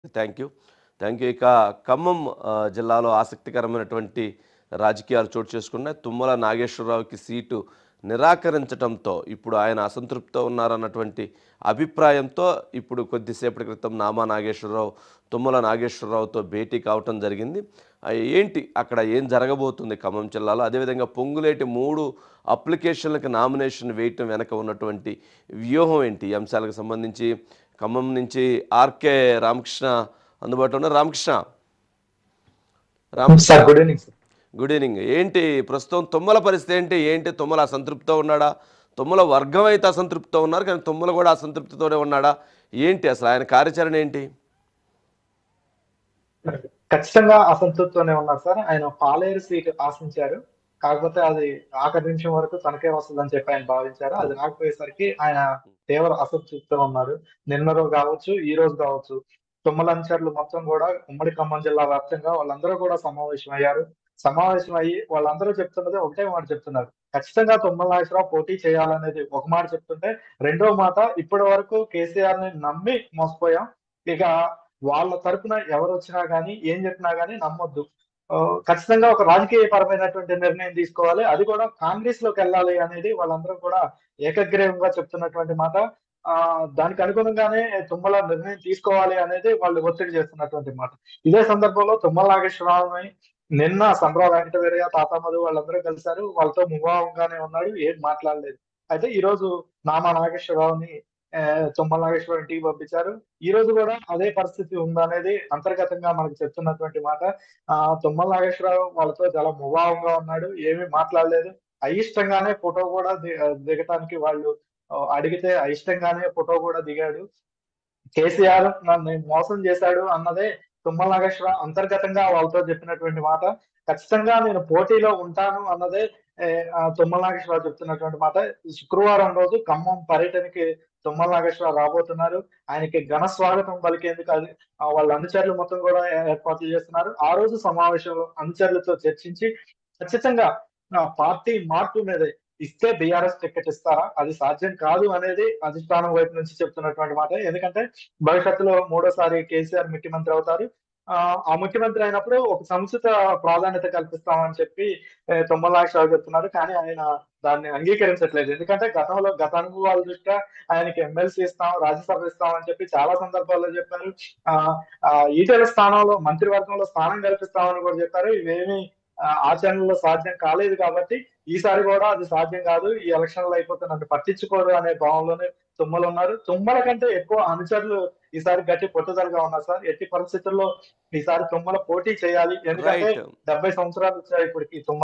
thank you thank you ఇక ఖమ్మం ఆ, జిల్లాలో ఆసక్తికరమైనటువంటి రాజకీయాలు చోటు చేసుకున్నాయి తుమ్మల నాగేశ్వరరావుకి సీటు నిరాకరించడంతో ఇప్పుడు ఆయన అసంతృప్తితో ఉన్నారన్నటువంటి అభిప్రాయంతో ఇప్పుడు కొద్దిసేపటి క్రితం నామా నాగేశ్వరరావు తుమ్మల నాగేశ్వరరావుతో భేటీ కావటం జరిగింది ఆ, ఏంటి అక్కడ ఏం జరగబోతుంది ఖమ్మం జిల్లాలో అదేవిధంగా పొంగులేటి మూడు అప్లికేషన్లకు నామినేషన్ వేయటం వెనక ఉన్నటువంటి వ్యూహం ఏంటి ఈ అంశాలకు సంబంధించి ఖమ్మం నుంచి ఆర్కే రామకృష్ణ అందుబాటులో ఉన్నారు Ramakrishna Ramakrishna sir good evening sir good evening ఏంటి ప్రస్తుతం తుమ్మల పరిస్థితి ఏంటి ఏంటి తుమ్మల అసంతృప్తితో ఉన్నాడా తుమ్మల వర్గం అయితే అసంతృప్తితో ఉన్నారు కానీ తుమ్మల కూడా అసంతృప్తితోనే ఉన్నాడా ఏంటి అసలు ఆయన కార్యాచరణ ఏంటి ఖచ్చితంగా అసంతృప్తితోనే ఉన్నారు సార్ ఆయన పాలేరు సీట్ ఆశించారు కాకపోతే అది ఆఖరి నిమిషం వరకు తనకే వస్తుందని చెప్పి ఆయన భావించారు అది రాకపోయేసరికి ఆయన తీవ్ర అసంతృప్తితో ఉన్నారు నిన్న రోజు కావచ్చు ఈ రోజు కావచ్చు తుమ్మలంచర్లు మొత్తం కూడా ఉమ్మడి ఖమ్మం జిల్లా వ్యాప్తంగా వాళ్ళందరూ కూడా సమావేశం అయ్యారు సమావేశం అయ్యి వాళ్ళందరూ చెప్తున్నది ఒకటే మాట చెప్తున్నారు ఖచ్చితంగా తుమ్మల నాగేశ్వరరావు పోటీ చేయాలనేది ఒక మాట చెప్తుంటే రెండో మాట ఇప్పటి వరకు కేసీఆర్ ని నమ్మి మోసపోయాం ఇక వాళ్ళ తరపున ఎవరు వచ్చినా గానీ ఏం చెప్పినా గానీ నమ్మొద్దు ఆ, ఖచ్చితంగా ఒక రాజకీయ పరమైనటువంటి నిర్ణయం తీసుకోవాలి అది కూడా కాంగ్రెస్ లోకి వెళ్ళాలి అనేది వాళ్ళందరూ కూడా ఏకగ్రీవంగా చెప్తున్నటువంటి మాట ఆ దానికి అనుగుణంగానే తుమ్మల నిర్ణయం తీసుకోవాలి అనేది వాళ్ళు ఒత్తిడి చేస్తున్నటువంటి మాట ఇదే సందర్భంలో తుమ్మల నాగేశ్వరరావుని నిన్న సంబరా వెంకటవీరయ్య తాతామధు వాళ్ళందరూ కలిశారు వాళ్ళతో ముభావంగానే ఉన్నాడు ఏం మాట్లాడలేదు అయితే ఈ రోజు నామా నాగేశ్వరరావుని ఆ, తుమ్మల నాగేశ్వరరావు ఇంటికి పంపించారు ఈ రోజు కూడా అదే పరిస్థితి ఉందనేది అంతర్గతంగా మనకు చెప్తున్నటువంటి మాట ఆ తుమ్మల నాగేశ్వరరావు వాళ్ళతో చాలా ముభావంగా ఉన్నాడు ఏమీ మాట్లాడలేదు అయిష్టంగానే ఫోటో కూడా ది- దిగటానికి వాళ్ళు ఆ, అడిగితే అయిష్టంగానే ఫోటో కూడా దిగాడు కేసీఆర్ నన్ను మోసం చేశాడు అన్నదే తుమ్మల నాగేశ్వరరావు అంతర్గతంగా వాళ్ళతో చెప్పినటువంటి మాట ఖచ్చితంగా నేను పోటీలో ఉంటాను అన్నదే ఏ, ఆ, తుమ్మల నాగేశ్వరరావు చెప్తున్నటువంటి మాట శుక్రవారం రోజు ఖమ్మం పర్యటనకి తుమ్మల నాగేశ్వరరావు రాబోతున్నారు ఆయనకి ఘన స్వాగతం పలికేందుకు అది ఆ, వాళ్ళ అనుచరులు మొత్తం కూడా ఏ- ఏర్పాట్లు చేస్తున్నారు ఆ రోజు సమావేశంలో అనుచరులతో చర్చించి ఖచ్చితంగా ఆ, పార్టీ మార్పు మీద ఇస్తే బీఆర్ఎస్ టికెట్ ఇస్తారా అది సాధ్యం కాదు అనేది అధిష్టానం వైపు నుంచి చెప్తున్నటువంటి మాట ఎందుకంటే భవిష్యత్తులో మూడోసారి కేసీఆర్ ముఖ్యమంత్రి అవుతారు ఆ ఆ ముఖ్యమంత్రి అయినప్పుడు ఒక సంస్థ ప్రాధాన్యత కల్పిస్తామని చెప్పి ఏ, తుమ్మల నాగేశ్వరరావు చెప్తున్నారు కానీ ఆయన దాన్ని అంగీకరించట్లేదు ఎందుకంటే గతంలో గత అనుభవాల దృష్ట్యా ఆయనకి ఎమ్మెల్సీ ఇస్తాం రాజ్యసభ ఇస్తాం అని చెప్పి చాలా సందర్భాల్లో చెప్పారు ఆ ఆ, ఈటెల స్థానంలో మంత్రివర్గంలో స్థానం కల్పిస్తామని కూడా చెప్పారు ఇవేమి ఆ, ఆచరణలో సాధ్యం కాలేదు కాబట్టి ఈసారి కూడా అది సాధ్యం కాదు ఈ ఎలక్షన్లు అయిపోతే నన్ను పట్టించుకోరు అనే భావంలోనే తుమ్మలు ఉన్నారు తుమ్మల కంటే ఎక్కువ అనుచరులు ఈసారి గట్టి పట్టుదలగా ఉన్నారు సార్ ఎట్టి పరిస్థితుల్లో ఈసారి తుమ్మల పోటీ చేయాలి ఎందుకంటే రైట్ డెబ్బై సంవత్సరాలు వచ్చాయి ఇప్పటికి తుమ్మల